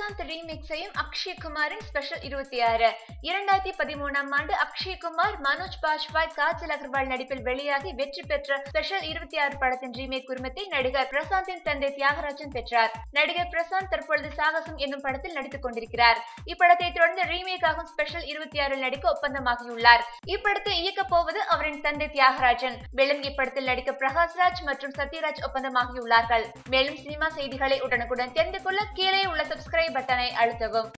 Prashanth remake செய்யும் அக்ஷய்குமாரின் special இருபத்தி ஆறு இரண்டாயிரத்தி பதிமூணாம் ஆண்டு அக்ஷய்குமார் மனோஜ் பாஜ்பாய் காஜல் அகர்வால் நடிப்பில் வெளியாகி வெற்றி பெற்ற ஸ்பெஷல் இருபத்தி ஆறு படத்தின் ரீமேக் உரிமத்தை நடிகர் பிரசாந்தின் தந்தை தியாகராஜன் பெற்றார் நடிகர் பிரசாந்த் தற்பொழுது சாகசம் என்னும் படத்தில் நடித்துக் கொண்டிருக்கிறார் இப்படத்தை தொடர்ந்து ரீமேக் ஆகும் ஸ்பெஷல் இருபத்தி ஆறில் நடிக்க ஒப்பந்தமாகியுள்ளார் இப்படத்தை இயக்கப் போவது அவரின் தந்தை தியாகராஜன் மேலும் இப்படத்தில் நடிக்க பிரகாஷ்ராஜ் மற்றும் சத்யராஜ் ஒப்பந்தமாகியுள்ளார்கள் மேலும் சினிமா செய்திகளை உடனுக்குடன் தெரிந்து கொள்ள கீழே உள்ள சப்ஸ்கிரைப் பட்டனை அழுத்தவும்